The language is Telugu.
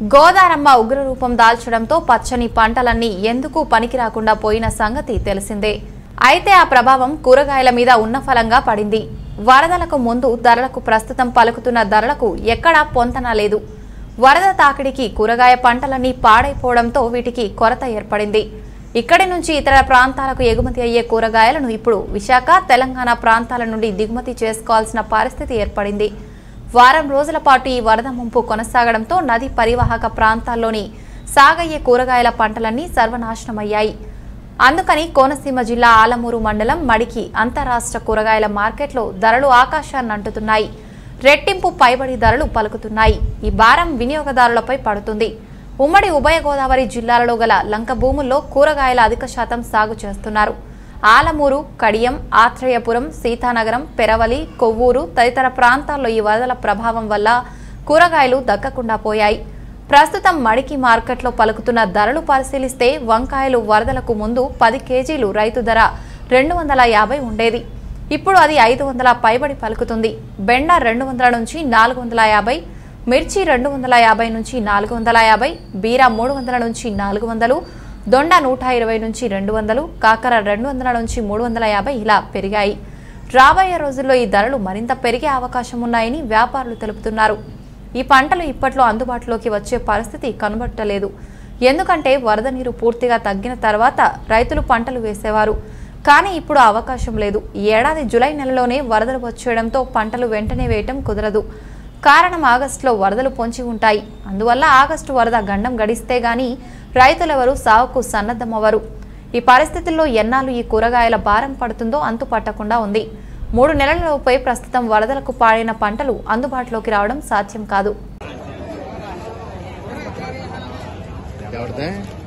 గోదారమ్మ ఉగ్రరూపం దాల్చడంతో పచ్చని పంటలన్నీ ఎందుకు పనికి రాకుండా పోయిన సంగతి తెలిసిందే అయితే ఆ ప్రభావం కూరగాయల మీద ఉన్న ఫలంగా పడింది వరదలకు ముందు ధరలకు ప్రస్తుతం పలుకుతున్న ధరలకు ఎక్కడా పొంతన లేదు వరద తాకిడికి కూరగాయ పంటలన్నీ పాడైపోవడంతో వీటికి కొరత ఏర్పడింది ఇక్కడి నుంచి ఇతర ప్రాంతాలకు ఎగుమతి అయ్యే కూరగాయలను ఇప్పుడు విశాఖ తెలంగాణ ప్రాంతాల నుండి దిగుమతి చేసుకోవాల్సిన పరిస్థితి ఏర్పడింది వారం రోజుల పాటు ఈ వరద ముంపు కొనసాగడంతో నది పరివాహక ప్రాంతాల్లోని సాగయ్యే కూరగాయల పంటలన్నీ సర్వనాశనమయ్యాయి అందుకని కోనసీమ జిల్లా ఆలమూరు మండలం మడికి అంతరాష్ట్ర కూరగాయల మార్కెట్లో ధరలు ఆకాశాన్ని అంటుతున్నాయి రెట్టింపు పైబడి ధరలు పలుకుతున్నాయి ఈ భారం వినియోగదారులపై పడుతుంది ఉమ్మడి ఉభయ గోదావరి జిల్లాలలో గల లంక భూముల్లో కూరగాయల అధిక శాతం సాగు చేస్తున్నారు ఆలమూరు కడియం ఆత్రేయపురం సీతానగరం పెరవలి కొవ్వూరు తదితర ప్రాంతాల్లో ఈ వరదల ప్రభావం వల్ల కూరగాయలు దక్కకుండా పోయాయి ప్రస్తుతం మడికి మార్కెట్లో పలుకుతున్న ధరలు పరిశీలిస్తే వంకాయలు వరదలకు ముందు పది కేజీలు రైతు ధర రెండు వందల యాభై ఉండేది ఇప్పుడు అది ఐదు వందల పైబడి పలుకుతుంది బెండ రెండు వందల నుంచి నాలుగు వందల యాభై మిర్చి రెండు వందల యాభై నుంచి నాలుగు వందల యాభై బీరా మూడు వందల నుంచి నాలుగు వందలు దొండ నూట ఇరవై నుంచి రెండు వందలు కాకర రెండు వందల నుంచి మూడు వందల యాభై ఇలా పెరిగాయి రాబోయే రోజుల్లో ఈ ధరలు మరింత పెరిగే అవకాశం ఉన్నాయని వ్యాపారులు తెలుపుతున్నారు ఈ పంటలు ఇప్పట్లో అందుబాటులోకి వచ్చే పరిస్థితి కనబట్టలేదు ఎందుకంటే వరద నీరు పూర్తిగా తగ్గిన తర్వాత రైతులు పంటలు వేసేవారు కానీ ఇప్పుడు ఆ అవకాశం లేదు ఈ ఏడాది జూలై నెలలోనే వరదలు వచ్చేయడంతో పంటలు వెంటనే వేయటం కుదరదు కారణం ఆగస్టులో వరదలు పొంచి ఉంటాయి అందువల్ల ఆగస్టు వరద గండం గడిస్తే గాని రైతులెవరూ సాగుకు సన్నద్ధమవ్వరు ఈ పరిస్థితుల్లో ఎన్నాళ్ళు ఈ కూరగాయల భారం పడుతుందో అంతు పట్టకుండా ఉంది మూడు నెలలలోపై ప్రస్తుతం వరదలకు పాడైన పంటలు అందుబాటులోకి రావడం సాధ్యం కాదు ఎవరిదే